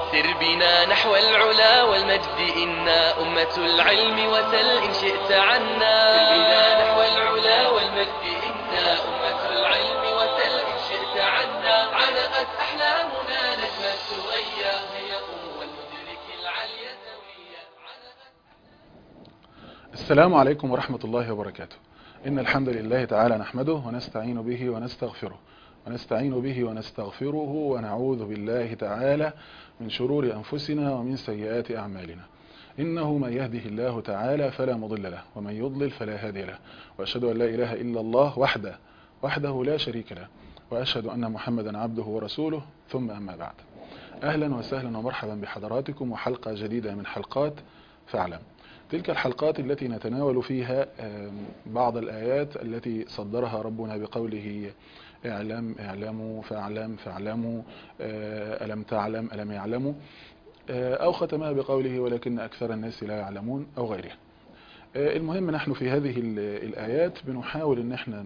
سر بنا نحو العلا والمجد إنا أمة العلم وسل إن شئت عنا سر بنا نحو العلا والمجد إنا أمة العلم وسل إن شئت عنا علقت أحلامنا نجم الثريا هي قوة المدرك العلي سويا علقت السلام عليكم ورحمة الله وبركاته إن الحمد لله تعالى نحمده ونستعين به ونستغفره ونستعين به ونستغفره ونعوذ بالله تعالى من شرور أنفسنا ومن سيئات أعمالنا إنه من يهده الله تعالى فلا مضل له ومن يضلل فلا هادي له وأشهد أن لا إله إلا الله وحده وحده لا شريك له وأشهد أن محمدا عبده ورسوله ثم أما بعد أهلا وسهلا ومرحبا بحضراتكم وحلقة جديدة من حلقات فاعلم تلك الحلقات التي نتناول فيها بعض الآيات التي صدرها ربنا بقوله اعلم اعلموا فاعلم فاعلموا ألم تعلم ألم يعلموا أو ختمها بقوله ولكن أكثر الناس لا يعلمون أو غيرها المهم نحن في هذه الآيات بنحاول ان احنا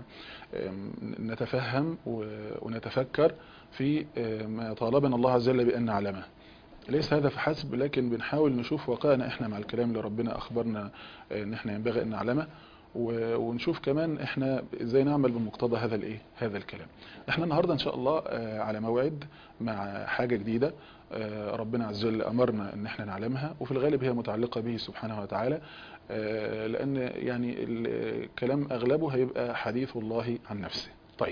نتفهم ونتفكر في ما طالبنا الله عز وجل بأن نعلمه ليس هذا فحسب لكن بنحاول نشوف واقعنا احنا مع الكلام اللي ربنا اخبرنا ان احنا ينبغي ان نعلمه ونشوف كمان احنا ازاي نعمل بمقتضى هذا الايه هذا الكلام احنا النهارده ان شاء الله على موعد مع حاجه جديده ربنا عز وجل امرنا ان احنا نعلمها وفي الغالب هي متعلقه به سبحانه وتعالى لان يعني الكلام اغلبه هيبقى حديث الله عن نفسه طيب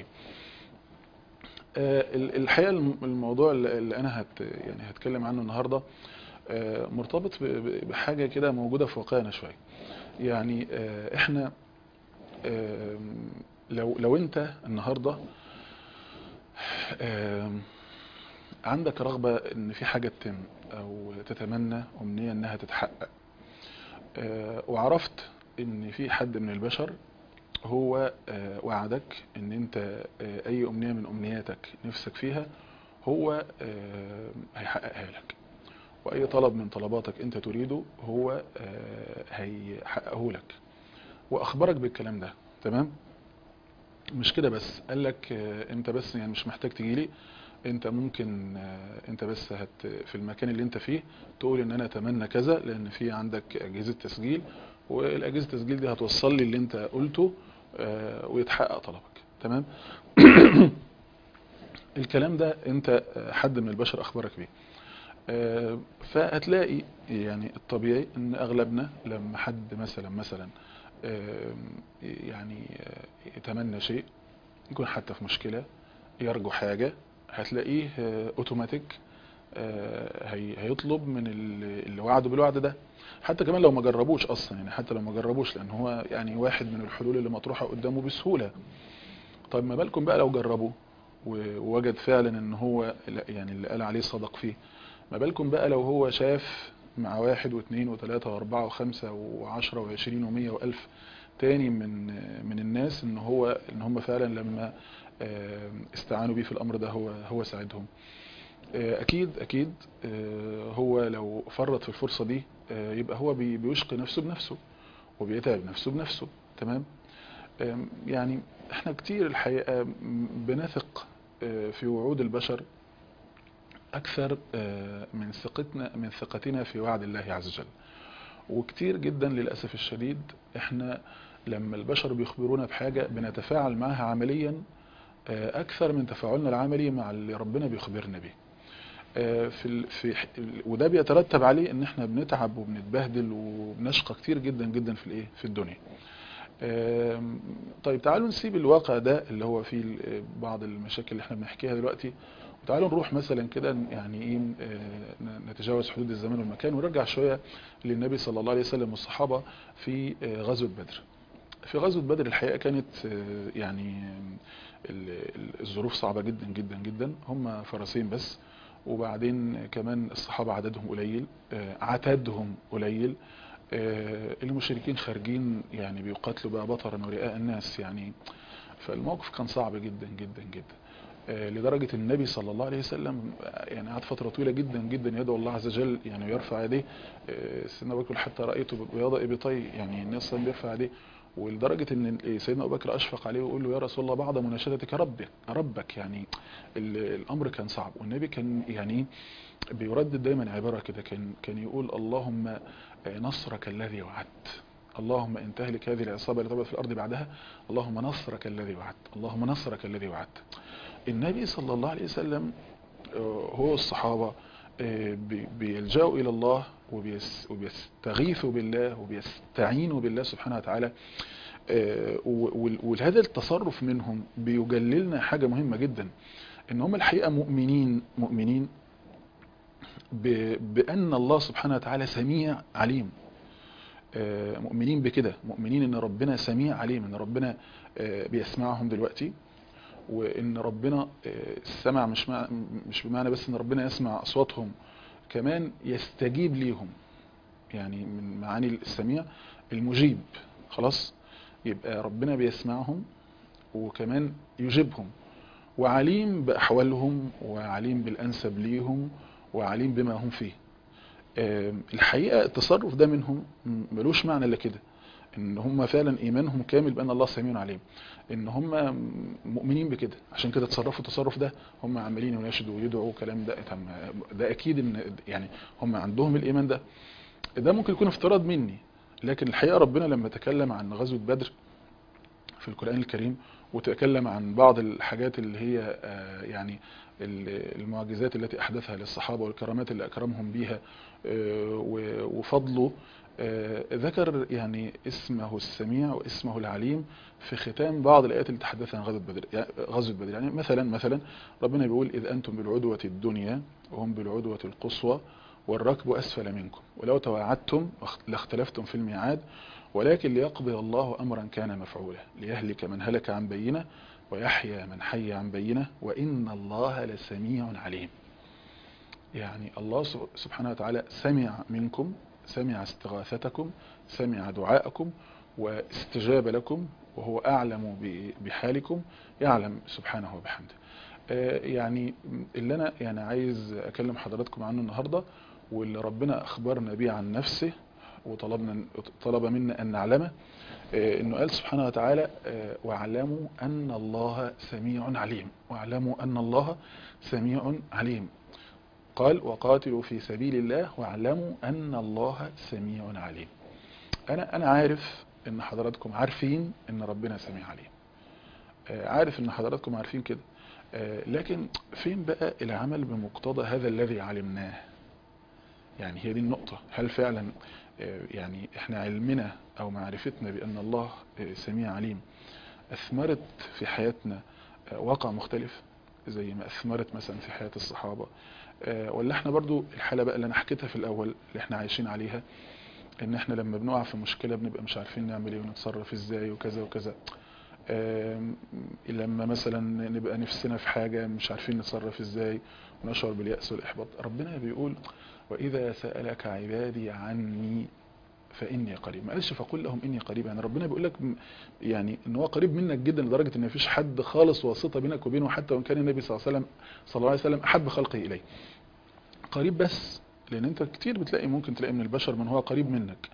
الحقيقه الموضوع اللي انا هت يعني هتكلم عنه النهارده مرتبط بحاجه كده موجوده في واقعنا شويه يعني احنا لو لو انت النهارده عندك رغبه ان في حاجه تتم او تتمنى امنيه انها تتحقق وعرفت ان في حد من البشر هو وعدك ان انت اي امنية من امنياتك نفسك فيها هو هيحققها لك واي طلب من طلباتك انت تريده هو هيحققه لك واخبرك بالكلام ده تمام مش كده بس قال لك انت بس يعني مش محتاج تجيلي انت ممكن انت بس هت في المكان اللي انت فيه تقول ان انا اتمنى كذا لان في عندك اجهزه تسجيل والاجهزه التسجيل دي هتوصل لي اللي انت قلته ويتحقق طلبك تمام الكلام ده انت حد من البشر اخبرك بيه فهتلاقي يعني الطبيعي ان اغلبنا لما حد مثلا مثلا يعني يتمنى شيء يكون حتى في مشكلة يرجو حاجة هتلاقيه اوتوماتيك هيطلب من اللي وعده بالوعد ده حتى كمان لو ما جربوش اصلا يعني حتى لو ما جربوش لان هو يعني واحد من الحلول اللي مطروحه قدامه بسهوله طيب ما بالكم بقى لو جربوا ووجد فعلا ان هو يعني اللي قال عليه صدق فيه ما بالكم بقى لو هو شاف مع واحد واثنين وثلاثة واربعة وخمسة وعشرة وعشرين ومية والف تاني من من الناس ان هو ان هم فعلا لما استعانوا بيه في الامر ده هو هو ساعدهم اكيد اكيد هو لو فرط في الفرصة دي يبقى هو بيشقي نفسه بنفسه وبيتعب نفسه بنفسه تمام يعني احنا كتير الحقيقة بنثق في وعود البشر اكثر من ثقتنا من ثقتنا في وعد الله عز وجل وكتير جدا للأسف الشديد احنا لما البشر بيخبرونا بحاجة بنتفاعل معها عمليا اكثر من تفاعلنا العملي مع اللي ربنا بيخبرنا به في في وده بيترتب عليه ان احنا بنتعب وبنتبهدل وبنشقى كتير جدا جدا في الايه في الدنيا طيب تعالوا نسيب الواقع ده اللي هو فيه بعض المشاكل اللي احنا بنحكيها دلوقتي وتعالوا نروح مثلا كده يعني ايه نتجاوز حدود الزمان والمكان ونرجع شويه للنبي صلى الله عليه وسلم والصحابه في غزوه بدر في غزوه بدر الحقيقه كانت يعني الظروف صعبه جدا جدا جدا هم فرسين بس وبعدين كمان الصحابة عددهم قليل عتادهم قليل المشركين خارجين يعني بيقاتلوا بقى بطرا ورئاء الناس يعني فالموقف كان صعب جدا جدا جدا لدرجة النبي صلى الله عليه وسلم يعني قعد فترة طويلة جدا جدا يدعو الله عز وجل يعني ويرفع يديه سيدنا بكر حتى رأيته بياض إبطي يعني الناس صلى بيرفع يديه ولدرجة ان سيدنا ابو بكر اشفق عليه ويقول له يا رسول الله بعد مناشدتك ربك ربك يعني ال- الامر كان صعب والنبي كان يعني بيردد دايما عبارة كده كان كان يقول اللهم نصرك الذي وعدت اللهم ان تهلك هذه العصابة اللي تبقى في الارض بعدها اللهم نصرك الذي وعدت اللهم نصرك الذي وعدت النبي صلى الله عليه وسلم آه، هو الصحابة آه، بي- بيلجأوا إلى الله وبيس- وبيستغيثوا بالله وبيستعينوا بالله سبحانه وتعالى آه، و- وال- وهذا التصرف منهم بيجللنا حاجة مهمة جدا ان هم الحقيقة مؤمنين مؤمنين ب- بأن الله سبحانه وتعالى سميع عليم آه، مؤمنين بكده مؤمنين ان ربنا سميع عليم ان ربنا آه، بيسمعهم دلوقتي وان ربنا آه، السمع مش مع مش بمعنى بس ان ربنا يسمع اصواتهم كمان يستجيب ليهم يعني من معاني السميع المجيب خلاص يبقى ربنا بيسمعهم وكمان يجيبهم وعليم بأحوالهم وعليم بالأنسب ليهم وعليم بما هم فيه آم، الحقيقة التصرف ده منهم م- ملوش معنى الا كده ان هم فعلا ايمانهم كامل بان الله سميع عليم ان هم مؤمنين بكده عشان كده تصرفوا التصرف ده هم عمالين يناشدوا ويدعوا كلام ده طب ما- ده اكيد ان يعني هم عندهم الايمان ده ده ممكن يكون افتراض مني لكن الحقيقة ربنا لما تكلم عن غزوة بدر في القرآن الكريم وتكلم عن بعض الحاجات اللي هي آه، يعني ال- المعجزات التي أحدثها للصحابة والكرامات اللي أكرمهم بيها آه، و- وفضله آه، ذكر يعني اسمه السميع واسمه العليم في ختام بعض الآيات اللي تحدث عن غزوة بدر يعني غزوة بدر يعني مثلا مثلا ربنا بيقول إذ أنتم بالعدوة الدنيا وهم بالعدوة القصوى والركب أسفل منكم ولو تواعدتم لاختلفتم في الميعاد ولكن ليقضي الله أمرا كان مفعولا ليهلك من هلك عن بينه ويحيى من حي عن بينه وإن الله لسميع عليم يعني الله سب- سبحانه وتعالى سمع منكم سمع استغاثتكم سمع دعاءكم واستجاب لكم وهو أعلم ب- بحالكم يعلم سبحانه وبحمده آه، يعني اللي أنا يعني عايز أكلم حضراتكم عنه النهاردة واللي ربنا أخبرنا به عن نفسه وطلبنا طلب منا أن نعلمه آه، انه قال سبحانه وتعالى آه، واعلموا ان الله سميع عليم واعلموا ان الله سميع عليم قال وقاتلوا في سبيل الله واعلموا ان الله سميع عليم انا انا عارف ان حضراتكم عارفين ان ربنا سميع عليم آه، عارف ان حضراتكم عارفين كده آه، لكن فين بقى العمل بمقتضى هذا الذي علمناه يعني هي دي النقطة هل فعلا آه، يعني احنا علمنا او معرفتنا بان الله آه، سميع عليم اثمرت في حياتنا آه، واقع مختلف زي ما اثمرت مثلا في حياة الصحابة آه، ولا احنا برضو الحالة بقى اللي انا حكيتها في الاول اللي احنا عايشين عليها ان احنا لما بنقع في مشكلة بنبقى مش عارفين نعمل ايه ونتصرف ازاي وكذا وكذا آم، لما مثلا نبقى نفسنا في حاجة مش عارفين نتصرف ازاي ونشعر باليأس والإحباط ربنا بيقول وإذا سألك عبادي عني فإني قريب ما قالش فقل لهم إني قريب يعني ربنا بيقول لك م- يعني إن هو قريب منك جدا لدرجة إن مفيش حد خالص واسطة بينك وبينه حتى وإن كان النبي صلى الله عليه وسلم صلى الله عليه وسلم أحب خلقه إليه قريب بس لأن أنت كتير بتلاقي ممكن تلاقي من البشر من هو قريب منك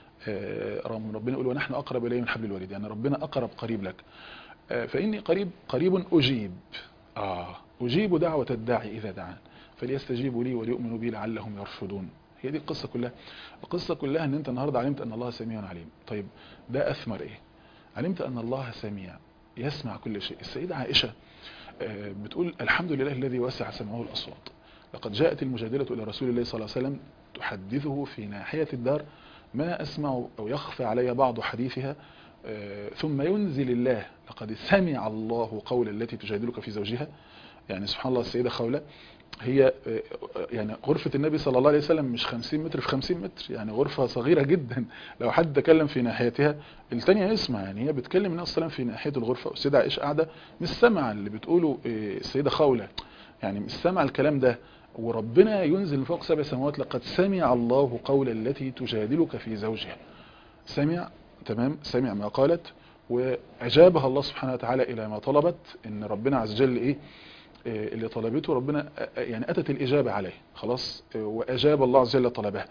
آه، رغم ربنا يقول ونحن أقرب إليه من حبل الوريد يعني ربنا أقرب قريب لك آه، فإني قريب قريب أجيب آه أجيب دعوة الداعي إذا دعان فليستجيبوا لي وليؤمنوا بي لعلهم يرشدون هي دي القصة كلها القصة كلها ان انت النهاردة علمت ان الله سميع عليم طيب ده اثمر ايه علمت ان الله سميع يسمع كل شيء السيدة عائشة آه، بتقول الحمد لله الذي وسع سمعه الأصوات لقد جاءت المجادلة إلى رسول الله صلى الله عليه وسلم تحدثه في ناحية الدار ما أسمع أو يخفى علي بعض حديثها آه، ثم ينزل الله لقد سمع الله قول التي تجادلك في زوجها يعني سبحان الله السيدة خولة هي آه، يعني غرفة النبي صلى الله عليه وسلم مش 50 متر في 50 متر يعني غرفة صغيرة جدا لو حد تكلم في ناحيتها التانية يسمع يعني هي بتكلم النبي صلى الله عليه وسلم في ناحية الغرفة والسيدة عائشة قاعدة مش سامعة اللي بتقوله آه، السيدة خولة يعني مش سامعة الكلام ده وربنا ينزل من فوق سبع سماوات لقد سمع الله قول التي تجادلك في زوجها سمع تمام سمع ما قالت وأجابها الله سبحانه وتعالى إلى ما طلبت إن ربنا عز وجل إيه إيه اللي طلبته ربنا آه، يعني أتت الإجابة عليه خلاص آه، وأجاب الله عز وجل طلبها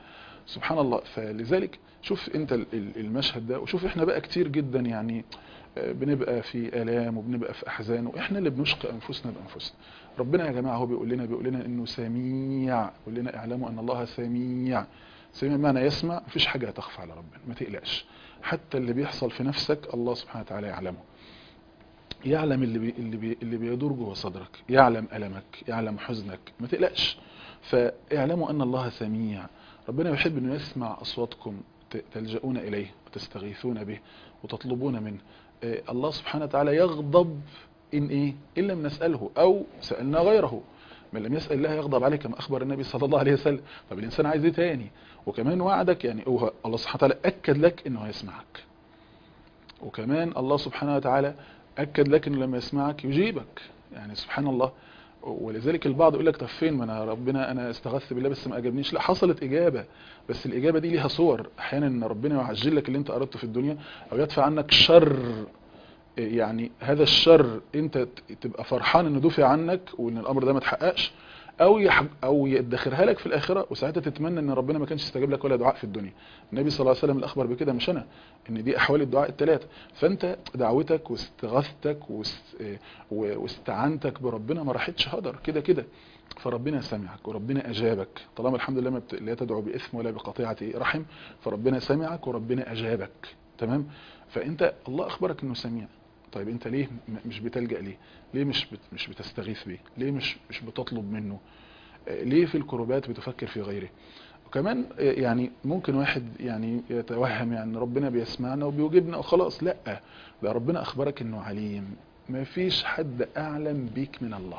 سبحان الله فلذلك شوف انت ال- ال- المشهد ده وشوف احنا بقى كتير جدا يعني آه، بنبقى في آلام وبنبقى في أحزان وإحنا اللي بنشقى أنفسنا بأنفسنا ربنا يا جماعة هو بيقول لنا بيقول لنا إنه سميع بيقول لنا اعلموا أن الله سميع سميع بمعنى يسمع مفيش حاجة هتخفى على ربنا ما تقلقش حتى اللي بيحصل في نفسك الله سبحانه وتعالى يعلمه يعلم اللي بي اللي بي اللي بيدور جوه صدرك يعلم ألمك يعلم حزنك ما تقلقش فاعلموا أن الله سميع ربنا يحب أنه يسمع أصواتكم ت- تلجؤون إليه وتستغيثون به وتطلبون منه آه، الله سبحانه وتعالى يغضب إن إيه إن لم نسأله أو سألنا غيره من لم يسأل الله يغضب عليه كما أخبر النبي صلى الله عليه وسلم طب الإنسان عايز إيه تاني وكمان وعدك يعني هو الله سبحانه وتعالى أكد لك إنه هيسمعك وكمان الله سبحانه وتعالى أكد لك إنه لما يسمعك يجيبك يعني سبحان الله ولذلك البعض يقول لك طب فين ما انا ربنا انا استغثت بالله بس ما اجابنيش لا حصلت اجابه بس الاجابه دي ليها صور احيانا ان ربنا يعجل لك اللي انت اردته في الدنيا او يدفع عنك شر يعني هذا الشر انت ت- تبقى فرحان انه دفع عنك وان الامر ده ما اتحققش او يح... او يدخرها لك في الاخره وساعتها تتمنى ان ربنا ما كانش استجاب لك ولا دعاء في الدنيا النبي صلى الله عليه وسلم الاخبر بكده مش انا ان دي احوال الدعاء الثلاثه فانت دعوتك واستغاثتك واست... و- واستعانتك بربنا ما راحتش هدر كده كده فربنا سمعك وربنا اجابك طالما الحمد لله ما بت... لا تدعو باثم ولا بقطيعه رحم فربنا سمعك وربنا اجابك تمام فانت الله اخبرك انه سميع طيب انت ليه م- مش بتلجأ ليه ليه مش بت... مش بتستغيث بيه ليه مش مش بتطلب منه آه، ليه في الكروبات بتفكر في غيره وكمان آه، يعني ممكن واحد يعني يتوهم يعني ربنا بيسمعنا وبيوجبنا وخلاص لا ده ربنا اخبرك انه عليم ما فيش حد اعلم بيك من الله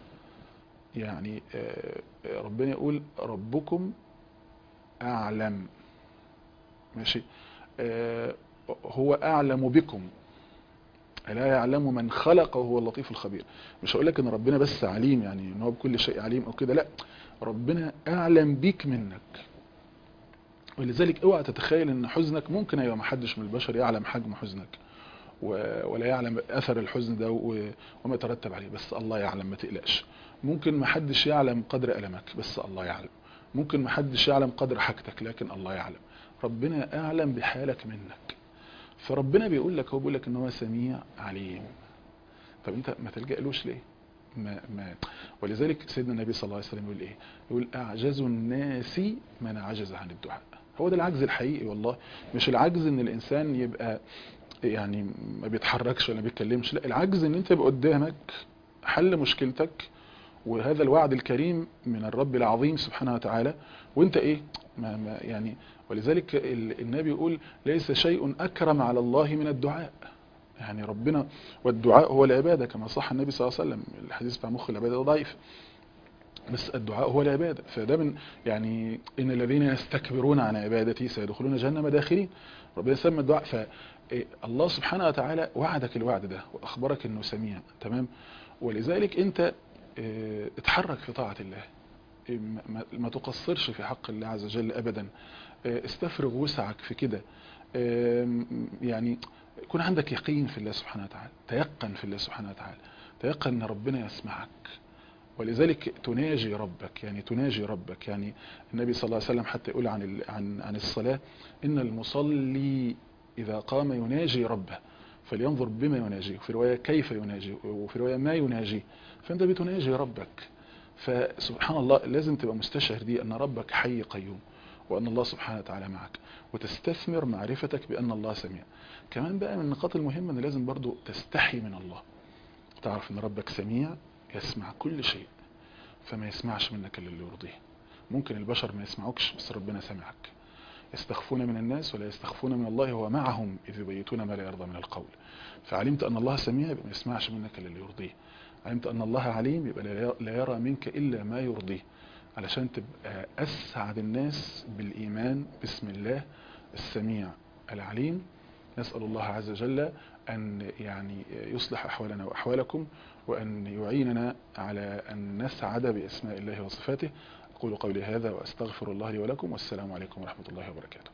يعني آه، آه، ربنا يقول ربكم اعلم ماشي آه، هو اعلم بكم لا يعلم من خلق وهو اللطيف الخبير مش هقول لك ان ربنا بس عليم يعني ان هو بكل شيء عليم او كده لا ربنا اعلم بيك منك ولذلك اوعى تتخيل ان حزنك ممكن ايوه ما حدش من البشر يعلم حجم حزنك و- ولا يعلم اثر الحزن ده و- وما يترتب عليه بس الله يعلم ما تقلقش ممكن ما حدش يعلم قدر المك بس الله يعلم ممكن ما حدش يعلم قدر حاجتك لكن الله يعلم ربنا اعلم بحالك منك فربنا بيقول لك هو بيقول لك ان هو سميع عليم طب انت ما تلجألوش ليه ما ما ولذلك سيدنا النبي صلى الله عليه وسلم يقول ايه يقول اعجز الناس من عجز عن الدعاء هو ده العجز الحقيقي والله مش العجز ان الانسان يبقى يعني ما بيتحركش ولا بيتكلمش لا العجز ان انت يبقى قدامك حل مشكلتك وهذا الوعد الكريم من الرب العظيم سبحانه وتعالى وانت ايه ما ما يعني ولذلك ال- النبي يقول ليس شيء اكرم على الله من الدعاء يعني ربنا والدعاء هو العبادة كما صح النبي صلى الله عليه وسلم الحديث بتاع مخ العبادة ده ضعيف بس الدعاء هو العبادة فده من يعني إن الذين يستكبرون عن عبادتي سيدخلون جهنم داخلين ربنا سمى الدعاء فالله سبحانه وتعالى وعدك الوعد ده وأخبرك أنه سميع تمام ولذلك أنت اه، اتحرك في طاعة الله اه، ما- ما- ما تقصرش في حق الله عز وجل أبدا اه، استفرغ وسعك في كده اه، يعني يكون عندك يقين في الله سبحانه وتعالى تيقن في الله سبحانه وتعالى تيقن ان ربنا يسمعك ولذلك تناجي ربك يعني تناجي ربك يعني النبي صلى الله عليه وسلم حتى يقول عن ال- عن عن الصلاة ان المصلي اذا قام يناجي ربه فلينظر بما يناجيه وفي رواية كيف يناجي وفي رواية ما يناجيه فانت بتناجي ربك فسبحان الله لازم تبقى مستشعر دي ان ربك حي قيوم وان الله سبحانه وتعالى معك وتستثمر معرفتك بان الله سميع كمان بقى من النقاط المهمة ان لازم برضو تستحي من الله تعرف ان ربك سميع يسمع كل شيء فما يسمعش منك الا اللي يرضيه ممكن البشر ما يسمعوكش بس ربنا سمعك يستخفون من الناس ولا يستخفون من الله هو معهم إذ يبيتون ما لا يرضى من القول فعلمت أن الله سميع يبقى ما يسمعش منك إلا اللي يرضيه علمت أن الله عليم يبقى لا- لا يرى منك إلا ما يرضيه علشان تبقى أسعد الناس بالإيمان بسم الله السميع العليم نسأل الله عز وجل أن يعني يصلح أحوالنا وأحوالكم وأن يعيننا على أن نسعد بأسماء الله وصفاته أقول قولي هذا وأستغفر الله لي ولكم والسلام عليكم ورحمة الله وبركاته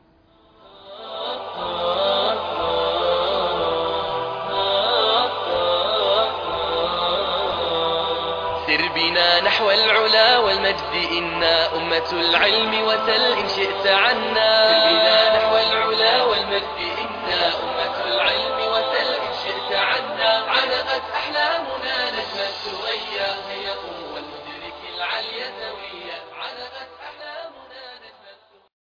سر بنا نحو العلا والمجد إنا أمة العلم وسل إن شئت عنا سر بنا نحو العلا والمجد إنا أمة العلم وسل إن شئت عنا علقت أحلامنا نجم الثريا هي قوة المدرك العليا